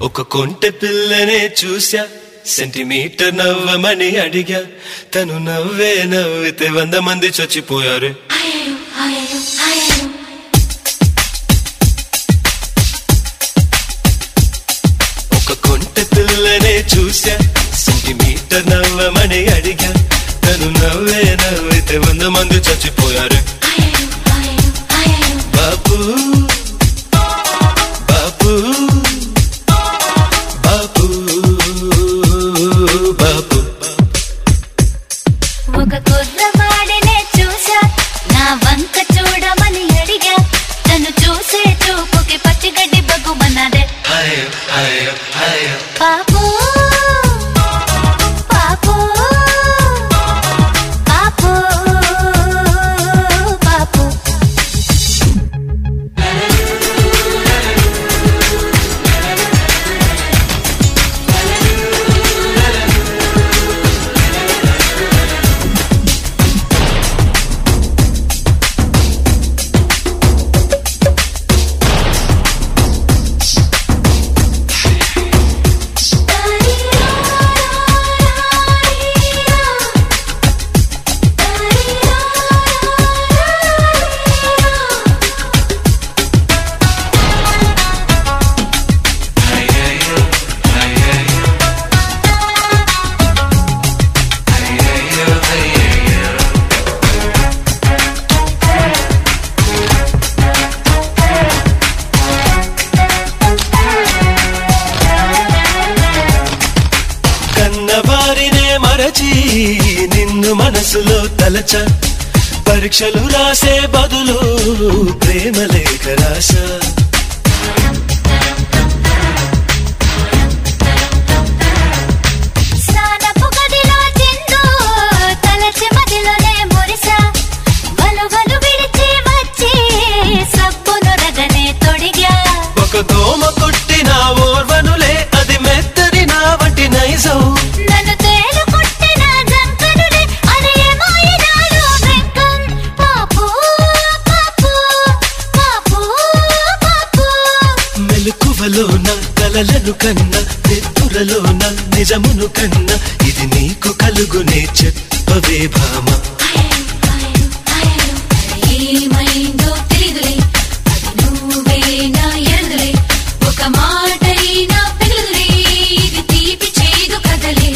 ఒక కొంటె పిల్లనే చూసా సెంటీమీటర్ నవ్వమని అడిగా తను నవ్వే నవ్వితే వంద మంది చచ్చిపోయారు ఒక కొంటె పిల్లనే చూసా సెంటీమీటర్ నవ్వమని అడిగా తను నవ్వే నవ్వితే వంద మంది చచ్చిపోయారు బాబు బాబు బాబు బాబు ఒక కుర్రవాడినే చూసా నా వంక చూడమని అడిగా తను చూసే చూపుకి పచ్చిగడ్డి బగ్గుమన్నదే హాయ్ హాయ్ హాయ్ పాపు పాపు పాపు పాపు కన్నవారినే మరచి నిన్ను మనసులో తలచ పరీక్షలు రాసే బదులు ప్రేమ లేఖ రాసా స్నానపు గదిలో చిందు తలచి మదిలోనే మురిసా వలువలు విడిచి వచ్చి సబ్బును రగనే తొడిగా ఒక దోమ కొట్టిన ఓర్వనులే అది మెత్తని నా వంటి నైజం నన్ను తేలు కొట్టిన జంకనుడే అది ఏమో ఈనాడు వెంకం పాపు పాపు పాపు పాపు మెలకువలోన కలలను కన్నా నెత్తురలోన నిజమును కన్నా ఇది నీకు కలుగునే చెప్పవే భామ ఏమైందో తెలీదులే అది నువ్వేనా ఎరుదులే ఒక మాటైనా పిలుదులే ఇది తీపి చేదు కదలే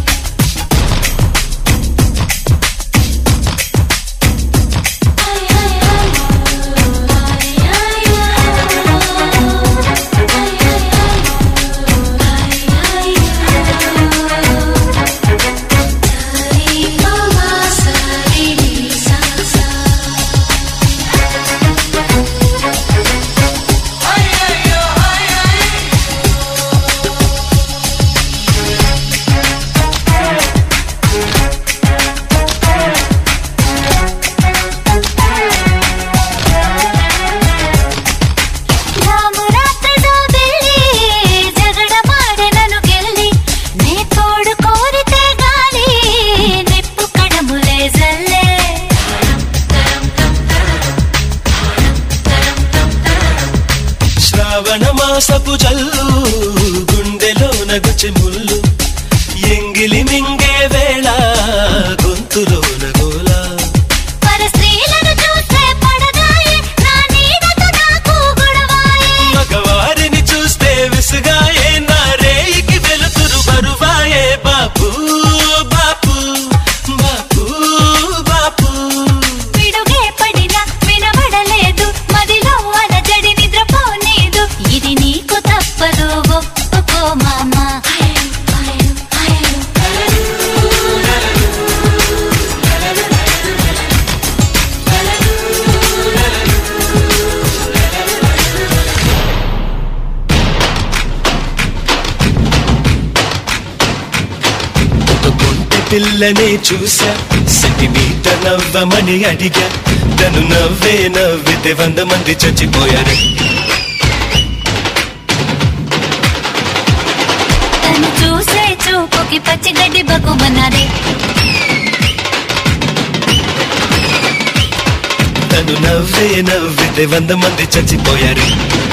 రామురాత్రిలో వెళ్ళి జగడ మాడెనను గెల్లి నీ తోడు కోరితే గాని నిప్పు కడములే జల్లే శ్రావణ మాసపు జల్లు గుండెలో నగుచి ముల్లు ఎంగిలి మింగే వేళ గొంతులో నగోలా పర స్త్రీలను చూస్తే పడదాయే నా నీడతో నాకు గొడవాయే మగవారిని చూస్తే విసుగాయే నా రేయికి వెలుతురు బరువాయే బాపు బాపు బాపు బాపు పిడుగే పడినా వినబడలేదు మదిలో అలజడి నిద్రపోలేదు ఇది నీకు తప్పదు ఒప్పుకో మామా ఒక కొంటె పిల్లనే చూసా సెంటీమీటర్ నవ్వమని అడిగా తను నవ్వే నవ్వితే వంద మంది చచ్చిపోయారు తను చూసే చూపుకి పచ్చిగడ్డి బగ్గుమన్నదే తను నవ్వే నవ్వితే వంద మంది చచ్చిపోయారు